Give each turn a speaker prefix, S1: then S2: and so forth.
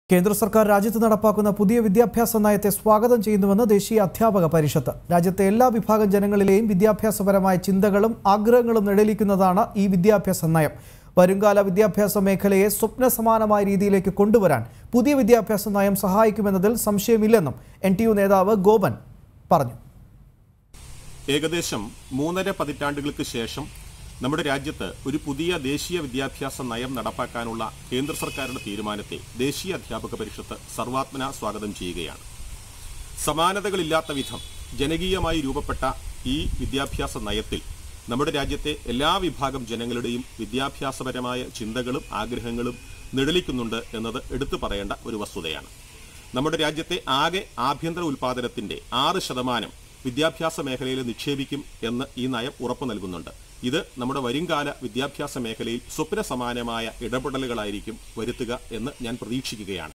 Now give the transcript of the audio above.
S1: കേന്ദ്ര സർക്കാർ രാജ്യത്ത് നടപ്പാക്കുന്ന പുതിയ വിദ്യാഭ്യാസ നയത്തെ സ്വാഗതം ചെയ്യുന്നുവെന്ന് ദേശീയ അധ്യാപക പരിഷത്ത് രാജ്യത്തെ എല്ലാ വിഭാഗം ജനങ്ങളിലെയും വിദ്യാഭ്യാസപരമായ ചിന്തകളും ആഗ്രഹങ്ങളും നിഴലിക്കുന്നതാണ് ഈ വിദ്യാഭ്യാസ നയം വരുംകാല വിദ്യാഭ്യാസ മേഖലയെ സ്വപ്ന സമാനമായ രീതിയിലേക്ക് കൊണ്ടുവരാൻ പുതിയ വിദ്യാഭ്യാസ നയം സഹായിക്കുമെന്നതിൽ സംശയമില്ലെന്നും എൻ ടി യു നേതാവ് ഗോപൻ പറഞ്ഞു
S2: ഏകദേശം മൂന്നര പതിറ്റാണ്ടുകൾക്ക് ശേഷം നമ്മുടെ രാജ്യത്ത് ഒരു പുതിയ ദേശീയ വിദ്യാഭ്യാസ നയം നടപ്പാക്കാനുള്ള കേന്ദ്ര സർക്കാരിന്റെ തീരുമാനത്തെ ദേശീയ അധ്യാപക പരിഷത്ത് സർവാത്മന സ്വാഗതം ചെയ്യുകയാണ് സമാനതകളില്ലാത്ത വിധം ജനകീയമായി രൂപപ്പെട്ട ഈ വിദ്യാഭ്യാസ നയത്തിൽ നമ്മുടെ രാജ്യത്തെ എല്ലാ വിഭാഗം ജനങ്ങളുടെയും വിദ്യാഭ്യാസപരമായ ചിന്തകളും ആഗ്രഹങ്ങളും നിഴലിക്കുന്നുണ്ട് എന്നത് എടുത്തു പറയേണ്ട ഒരു വസ്തുതയാണ് നമ്മുടെ രാജ്യത്തെ ആകെ ആഭ്യന്തര ഉൽപാദനത്തിന്റെ ആറ് ശതമാനം വിദ്യാഭ്യാസ മേഖലയിൽ നിക്ഷേപിക്കും എന്ന് ഈ നയം ഉറപ്പു നൽകുന്നുണ്ട് ഇത് നമ്മുടെ വരുംകാല വിദ്യാഭ്യാസ മേഖലയിൽ സ്വപ്ന സമാനമായ ഇടപെടലുകളായിരിക്കും വരുത്തുക എന്ന് ഞാൻ പ്രതീക്ഷിക്കുകയാണ്